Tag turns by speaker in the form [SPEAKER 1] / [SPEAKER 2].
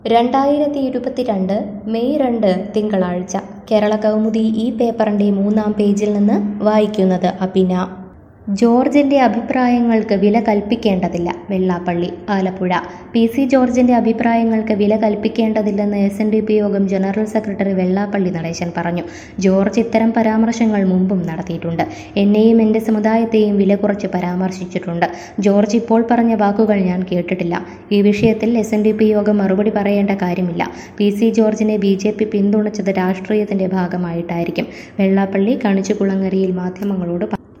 [SPEAKER 1] രണ്ടായിരത്തി ഇരുപത്തിരണ്ട് മെയ് രണ്ട് തിങ്കളാഴ്ച കേരള കൗമുദി ഈ പേപ്പറിന്റെ മൂന്നാം പേജിൽ നിന്ന് വായിക്കുന്നത് അപിന ജോർജിന്റെ അഭിപ്രായങ്ങൾക്ക് വില കൽപ്പിക്കേണ്ടതില്ല വെള്ളാപ്പള്ളി ആലപ്പുഴ പി സി ജോർജിന്റെ അഭിപ്രായങ്ങൾക്ക് വില കൽപ്പിക്കേണ്ടതില്ലെന്ന് എസ് എൻ ഡി പി യോഗം ജനറൽ സെക്രട്ടറി വെള്ളാപ്പള്ളി നടേശൻ പറഞ്ഞു ജോർജ് ഇത്തരം പരാമർശങ്ങൾ മുമ്പും നടത്തിയിട്ടുണ്ട് എന്നെയും എൻ്റെ സമുദായത്തെയും വില കുറച്ച് പരാമർശിച്ചിട്ടുണ്ട് ജോർജ് ഇപ്പോൾ പറഞ്ഞ വാക്കുകൾ ഞാൻ കേട്ടിട്ടില്ല ഈ വിഷയത്തിൽ എസ് എൻ ഡി പി യോഗം മറുപടി പറയേണ്ട കാര്യമില്ല പി സി ജോർജിനെ ബി ജെ പി പിന്തുണച്ചത് രാഷ്ട്രീയത്തിന്റെ ഭാഗമായിട്ടായിരിക്കും വെള്ളാപ്പള്ളി കണിച്ചുകുളങ്ങരയിൽ മാധ്യമങ്ങളോട് പറഞ്ഞു